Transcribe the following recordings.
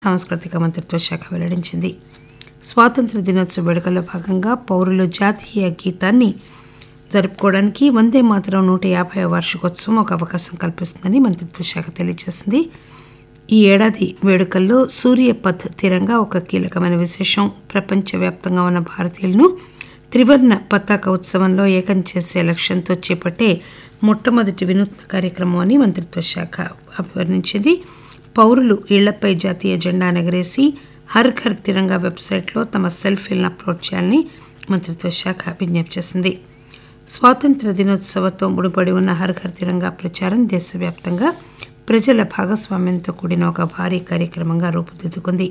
సాంస్కృతిక మంత్రిత్వ శాఖ వెల్లడించింది స్వాతంత్ర దినోత్సవ వేడుకల్లో భాగంగా పౌరులు జాతీయ గీతాన్ని జరుపుకోవడానికి వందే మాతరం నూట యాభై వార్షికోత్సవం ఒక అవకాశం కల్పిస్తుందని మంత్రిత్వ శాఖ తెలియజేసింది ఈ ఏడాది వేడుకల్లో సూర్యపథ్ తీరంగా ఒక కీలకమైన విశేషం ప్రపంచవ్యాప్తంగా ఉన్న భారతీయులను త్రివర్ణ పతాక ఉత్సవంలో ఏకం చేసే లక్ష్యంతో చేపట్టే మొట్టమొదటి వినూత్న కార్యక్రమం అని మంత్రిత్వ శాఖ అభివర్ణించింది పౌరులు ఇళ్లపై జాతీయ జెండా ఎగరేసి హర్ ఘర్ తిరంగా వెబ్సైట్లో తమ సెల్ఫీలను అప్లోడ్ చేయాలని మంత్రిత్వ శాఖ విజ్ఞప్తి చేసింది స్వాతంత్ర దినోత్సవంతో ముడిపడి ఉన్న హర్ ఘర్ తిరంగా ప్రచారం దేశవ్యాప్తంగా ప్రజల భాగస్వామ్యంతో కూడిన ఒక భారీ కార్యక్రమంగా రూపుదిద్దుకుంది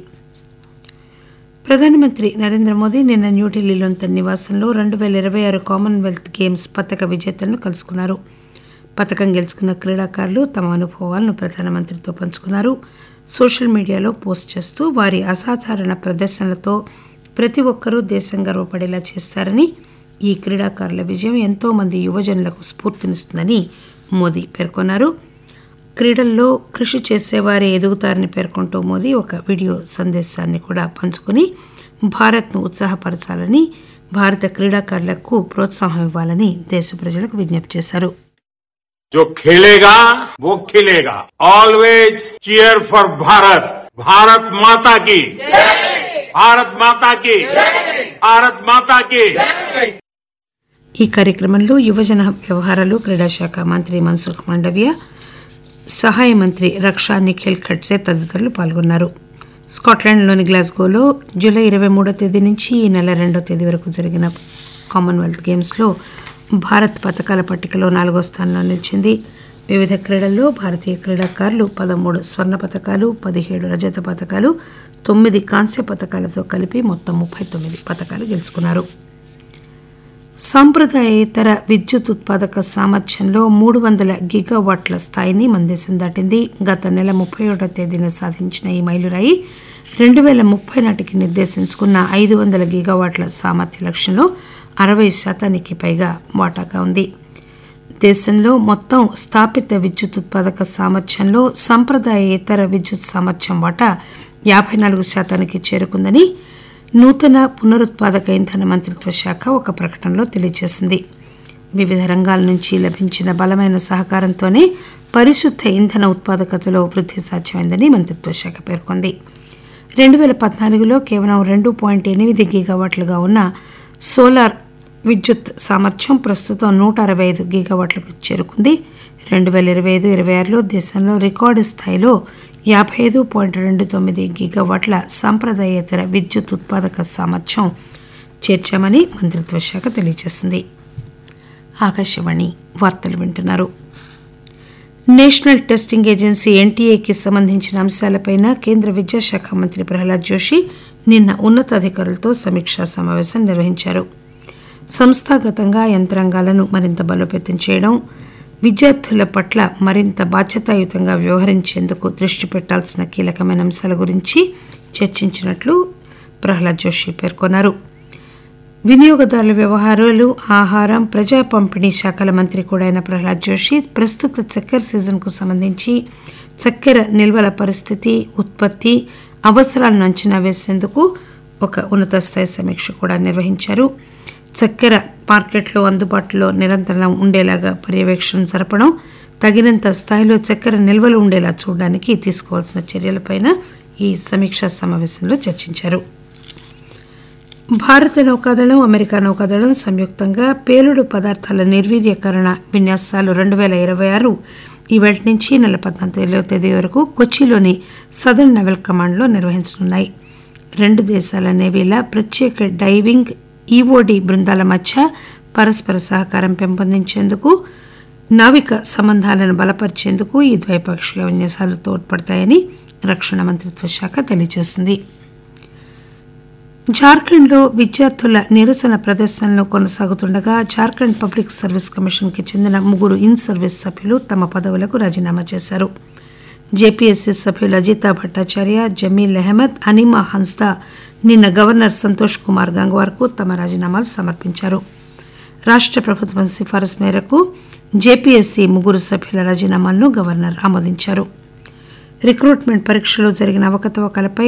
ప్రధానమంత్రి నరేంద్ర మోదీ నిన్న న్యూఢిల్లీలోని తన నివాసంలో రెండు వేల ఇరవై ఆరు కామన్వెల్త్ గేమ్స్ పథక విజేతలను కలుసుకున్నారు పథకం గెలుచుకున్న క్రీడాకారులు తమ అనుభవాలను ప్రధానమంత్రితో పంచుకున్నారు సోషల్ మీడియాలో పోస్ట్ చేస్తూ వారి అసాధారణ ప్రదర్శనలతో ప్రతి ఒక్కరూ దేశం గర్వపడేలా చేస్తారని ఈ క్రీడాకారుల విజయం ఎంతో మంది యువజనులకు స్ఫూర్తినిస్తుందని మోదీ పేర్కొన్నారు క్రీడల్లో కృషి చేసేవారే ఎదుగుతారని పేర్కొంటూ మోదీ ఒక వీడియో సందేశాన్ని కూడా పంచుకుని భారత్ను ఉత్సాహపరచాలని భారత క్రీడాకారులకు ప్రోత్సాహం ఇవ్వాలని దేశ ప్రజలకు విజ్ఞప్తి చేశారు जो खेलेगा वो खिलेगा always cheer for Bharat Bharat माता की भारत माता की भारत माता की ఈ కార్యక్రమంలో యువజన వ్యవహారాలు క్రీడాశాఖ మంత్రి మన్సుఖ్ మాండవ్య సహాయ మంత్రి రక్షా నిఖిల్ ఖడ్సే తదితరులు పాల్గొన్నారు స్కాట్లాండ్లోని గ్లాస్గోలో జూలై ఇరవై మూడో తేదీ నుంచి ఈ నెల రెండో తేదీ వరకు జరిగిన కామన్వెల్త్ గేమ్స్లో భారత్ పథకాల పట్టికలో నాలుగో స్థానంలో నిలిచింది వివిధ క్రీడల్లో భారతీయ క్రీడాకారులు పదమూడు స్వర్ణ పథకాలు పదిహేడు రజత పథకాలు తొమ్మిది కాంస్య పథకాలతో కలిపి మొత్తం ముప్పై తొమ్మిది పథకాలు గెలుచుకున్నారు సాంప్రదాయేతర విద్యుత్ ఉత్పాదక సామర్థ్యంలో మూడు వందల గిగావాట్ల స్థాయిని మన దేశం దాటింది గత నెల ముప్పై ఒకటో తేదీన సాధించిన ఈ మైలురాయి రెండు వేల ముప్పై నాటికి నిర్దేశించుకున్న ఐదు వందల గిగావాట్ల సామర్థ్య లక్ష్యంలో అరవై శాతానికి పైగా వాటాగా ఉంది దేశంలో మొత్తం స్థాపిత విద్యుత్ ఉత్పాదక సామర్థ్యంలో సంప్రదాయేతర విద్యుత్ సామర్థ్యం వాటా యాభై నాలుగు శాతానికి చేరుకుందని నూతన పునరుత్పాదక ఇంధన మంత్రిత్వ శాఖ ఒక ప్రకటనలో తెలియజేసింది వివిధ రంగాల నుంచి లభించిన బలమైన సహకారంతోనే పరిశుద్ధ ఇంధన ఉత్పాదకతలో వృద్ధి సాధ్యమైందని మంత్రిత్వ శాఖ పేర్కొంది రెండు వేల పద్నాలుగులో కేవలం రెండు పాయింట్ ఎనిమిది గిగావాట్లుగా ఉన్న సోలార్ విద్యుత్ సామర్థ్యం ప్రస్తుతం నూట అరవై ఐదు గిగావాట్లకు చేరుకుంది రెండు వేల ఇరవై ఐదు ఇరవై ఆరులో దేశంలో రికార్డు స్థాయిలో యాభై ఐదు పాయింట్ రెండు తొమ్మిది గిగావాట్ల సాంప్రదాయేతర విద్యుత్ ఉత్పాదక సామర్థ్యం చేర్చామని మంత్రిత్వ శాఖ తెలియజేసింది ఆకాశవాణి వార్తలు వింటున్నారు నేషనల్ టెస్టింగ్ ఏజెన్సీ ఎన్టీఏకి సంబంధించిన అంశాలపైన కేంద్ర విద్యాశాఖ మంత్రి ప్రహ్లాద్ జోషి నిన్న ఉన్నతాధికారులతో సమీక్షా సమావేశం నిర్వహించారు సంస్థాగతంగా యంత్రాంగాలను మరింత బలోపేతం చేయడం విద్యార్థుల పట్ల మరింత బాధ్యతాయుతంగా వ్యవహరించేందుకు దృష్టి పెట్టాల్సిన కీలకమైన అంశాల గురించి చర్చించినట్లు ప్రహ్లాద్ జోషి పేర్కొన్నారు వినియోగదారుల వ్యవహారాలు ఆహారం ప్రజా పంపిణీ శాఖల మంత్రి కూడా అయిన ప్రహ్లాద్ జోషి ప్రస్తుత చక్కెర సీజన్కు సంబంధించి చక్కెర నిల్వల పరిస్థితి ఉత్పత్తి అవసరాలను అంచనా వేసేందుకు ఒక ఉన్నత స్థాయి సమీక్ష కూడా నిర్వహించారు చక్కెర మార్కెట్లో అందుబాటులో నిరంతరం ఉండేలాగా పర్యవేక్షణ జరపడం తగినంత స్థాయిలో చక్కెర నిల్వలు ఉండేలా చూడడానికి తీసుకోవాల్సిన చర్యలపైన ఈ సమీక్షా సమావేశంలో చర్చించారు భారత నౌకాదళం అమెరికా నౌకాదళం సంయుక్తంగా పేలుడు పదార్థాల నిర్వీర్యకరణ విన్యాసాలు రెండు వేల ఇరవై ఆరు ఈవేళ నుంచి నెల పద్నాలుగో తేదీ వరకు కొచ్చిలోని సదర్న్ నెవల్ కమాండ్లో నిర్వహించనున్నాయి రెండు దేశాల నేవీల ప్రత్యేక డైవింగ్ ఈఓడి బృందాల మధ్య పరస్పర సహకారం పెంపొందించేందుకు నావిక సంబంధాలను బలపరిచేందుకు ఈ ద్వైపాక్షిక విన్యాసాలు తోడ్పడతాయని రక్షణ మంత్రిత్వ శాఖ తెలియజేసింది జార్ఖండ్లో విద్యార్థుల నిరసన ప్రదర్శనలు కొనసాగుతుండగా జార్ఖండ్ పబ్లిక్ సర్వీస్ కమిషన్కి చెందిన ముగ్గురు ఇన్ సర్వీస్ సభ్యులు తమ పదవులకు రాజీనామా చేశారు జేపీఎస్సీ సభ్యులు అజితా భట్టాచార్య జమీల్ అహ్మద్ అనిమా హన్స్దా నిన్న గవర్నర్ సంతోష్ కుమార్ గంగ్వార్కు తమ రాజీనామాలు సమర్పించారు రాష్ట్ర ప్రభుత్వం సిఫారసు మేరకు జేపీఎస్సీ ముగ్గురు సభ్యుల రాజీనామాలను గవర్నర్ ఆమోదించారు రిక్రూట్మెంట్ పరీక్షలో జరిగిన అవకతవకలపై